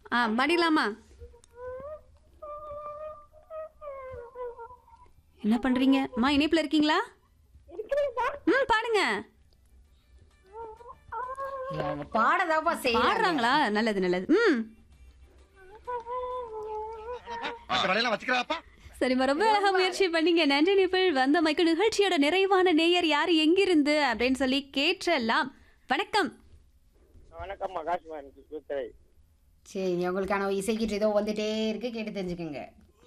ஆ பாடிடலாமா என்ன பண்றீங்க அம்மா இணைப்புல இருக்கீங்களா ம் பாடுங்க பாடதாப்பா செய்யறாங்க பாடுறாங்களா நல்லது நல்லது ம் அந்த வேலையெல்லாம் வச்சுக்கிறாப்பா சரிம்மா ரொம்ப அழகா முயற்சி பண்ணீங்க நன்றி நிபிள் வந்த மைக்கு நிகழ்ச்சியோட நிறைவான நேயர் யார் எங்கிருந்து அப்படின்னு சொல்லி கேட்டலாம் வணக்கம் வணக்கம் மகாஷ்மான் சுத்திரை சரி உங்களுக்கான இசைக்கிட்டு ஏதோ வந்துட்டே இருக்கு கேட்டு தெரிஞ்சுக்கோங்க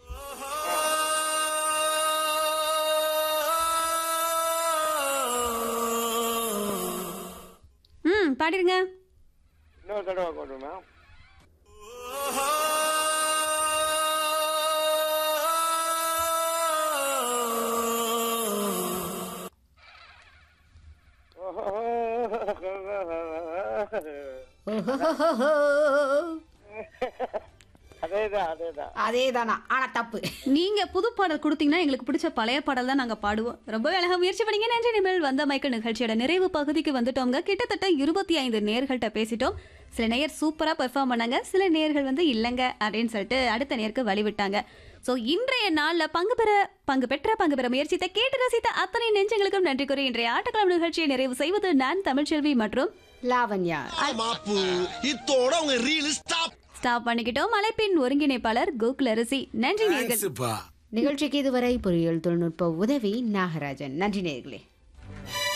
ம் பாடிருங்க இன்னொரு தடவை கொண்டுமா அதேதான் அதேதான் அதே தானா ஆனா தப்பு நீங்க புது பாடல் கொடுத்தீங்கன்னா எங்களுக்கு பிடிச்ச பழைய பாடல் தான் நாங்க பாடுவோம் ரொம்ப அழகா முயற்சி பண்ணீங்க நன்றி நிமிழ் வந்த மைக்கு நிகழ்ச்சியோட நிறைவு பகுதிக்கு வந்துட்டோங்க கிட்டத்தட்ட இருபத்தி ஐந்து நேர்கள்ட்ட பேசிட்டோம் சில நேயர் சூப்பரா பெர்ஃபார்ம் பண்ணாங்க சில நேயர்கள் வந்து இல்லைங்க அப்படின்னு சொல்லிட்டு அடுத்த நேருக்கு வழிவிட்டாங்க ஸோ இன்றைய நாள்ல பங்கு பெற பங்கு பெற்ற பங்கு பெற முயற்சித்த கேட்டு ரசித்த அத்தனை நெஞ்சங்களுக்கும் நன்றி கூறி இன்றைய ஆட்டக்கிழமை நிகழ்ச்சியை நிறைவு செய்வது நான் தமிழ்ச்செல்வி மற்றும் லாவண்யா மாப்பு இத்தோட உங்க ரீல் ஸ்டாப் ஸ்டாப் பண்ணிக்கிட்டோம் அழைப்பின் ஒருங்கிணைப்பாளர் கோகுல் அரிசி நன்றி நேர்கள் நிகழ்ச்சிக்கு இதுவரை பொறியியல் தொழில்நுட்ப உதவி நாகராஜன் நன்றி நேர்களே